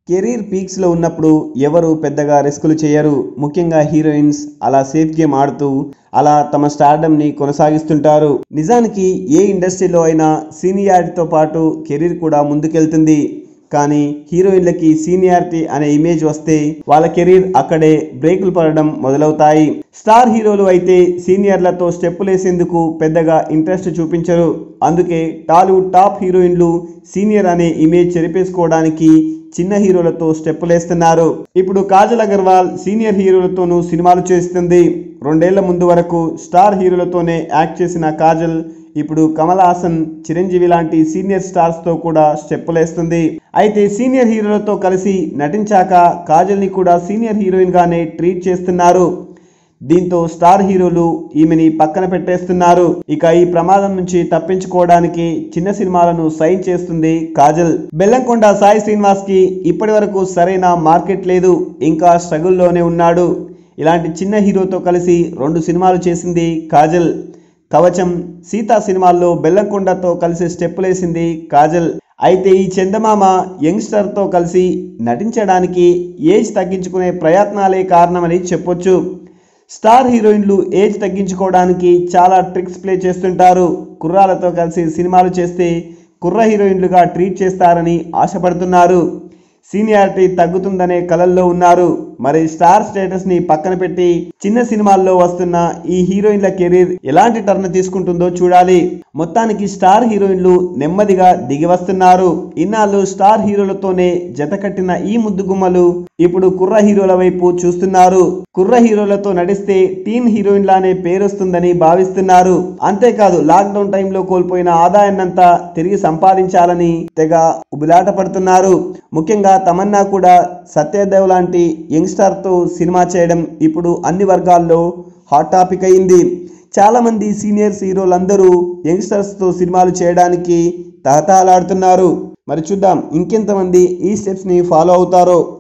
career పీక్స్లో ఉన్నప్పుడు ఎవరు పెద్దగా రిస్కులు చేయరు ముఖ్యంగా హీరోయిన్స్ అలా సేఫ్ గేమ్ ఆడుతూ అలా తమ స్టార్డమ్ని కొనసాగిస్తుంటారు నిజానికి ఏ ఇండస్ట్రీలో అయినా సీనియారిటీతో పాటు కెరీర్ కూడా ముందుకెళ్తుంది కానీ హీరోయిన్లకి సీనియారిటీ అనే ఇమేజ్ వస్తే వాళ్ళ కెరీర్ అక్కడే బ్రేకులు పడడం మొదలవుతాయి స్టార్ హీరోలు అయితే సీనియర్లతో స్టెప్పులేసేందుకు పెద్దగా ఇంట్రెస్ట్ చూపించరు అందుకే టాలీవుడ్ టాప్ హీరోయిన్లు సీనియర్ అనే ఇమేజ్ చెరిపేసుకోవడానికి చిన్న హీరోలతో స్టెప్పులేస్తున్నారు ఇప్పుడు కాజల్ అగర్వాల్ సీనియర్ హీరోలతోనూ సినిమాలు చేస్తుంది రెండేళ్ల ముందు వరకు స్టార్ హీరోలతోనే యాక్ట్ చేసిన కాజల్ ఇప్పుడు కమల్ హాసన్ చిరంజీవి లాంటి సీనియర్ స్టార్స్తో కూడా స్టెప్పులేస్తుంది అయితే సీనియర్ హీరోలతో కలిసి నటించాక కాజల్ని కూడా సీనియర్ హీరోయిన్గానే ట్రీట్ చేస్తున్నారు దీంతో స్టార్ హీరోలు ఈమెని పక్కన పెట్టేస్తున్నారు ఇక ఈ ప్రమాదం నుంచి తప్పించుకోవడానికి చిన్న సినిమాలను సైన్ చేస్తుంది కాజల్ బెల్లంకొండ సాయి శ్రీనివాస్ కి ఇప్పటి వరకు సరైన మార్కెట్ లేదు ఇంకా స్ట్రగుల్లోనే ఉన్నాడు ఇలాంటి చిన్న హీరోతో కలిసి రెండు సినిమాలు చేసింది కాజల్ కవచం సీతా సినిమాల్లో బెల్లంకొండతో కలిసి స్టెప్పులేసింది కాజల్ అయితే ఈ చందమామ యంగ్స్టర్తో కలిసి నటించడానికి ఏజ్ తగ్గించుకునే ప్రయత్నాలే కారణమని చెప్పొచ్చు స్టార్ హీరోయిన్లు ఏజ్ తగ్గించుకోవడానికి చాలా ట్రిక్స్ ప్లే చేస్తుంటారు కుర్రాలతో కలిసి సినిమాలు చేస్తే కుర్ర హీరోయిన్లుగా ట్రీట్ చేస్తారని ఆశపడుతున్నారు సీనియారిటీ తగ్గుతుందనే కలల్లో ఉన్నారు మరి స్టార్ స్టేటస్ ని పక్కన పెట్టి చిన్న సినిమాల్లో వస్తున్న ఈ హీరోయిన్ల కెరీర్ ఎలాంటి టర్న్ తీసుకుంటుందో చూడాలి మొత్తానికి స్టార్ హీరోయిన్లు నెమ్మదిగా దిగి వస్తున్నారు ఇన్నాళ్ళు స్టార్ హీరోలతోనే జత కట్టిన ఈ ముద్దుగుమ్మలు ఇప్పుడు కుర్ర హీరోల వైపు చూస్తున్నారు కుర్ర హీరోలతో నడిస్తే టీన్ హీరోయిన్ లానే పేరొస్తుందని భావిస్తున్నారు అంతేకాదు లాక్డౌన్ టైంలో కోల్పోయిన ఆదాయాన్నంతా తిరిగి సంపాదించాలని తెగ ఉబిలాట పడుతున్నారు ముఖ్యంగా తమన్నా కూడా సత్యదేవ్ లాంటి యంగ్స్టర్తో సినిమా చేయడం ఇప్పుడు అన్ని వర్గాల్లో హాట్ టాపిక్ అయింది చాలామంది సీనియర్స్ హీరోలందరూ యంగ్స్టర్స్తో సినిమాలు చేయడానికి తహతహలాడుతున్నారు మరి చూద్దాం ఇంకెంతమంది ఈ స్టెప్స్ని ఫాలో అవుతారో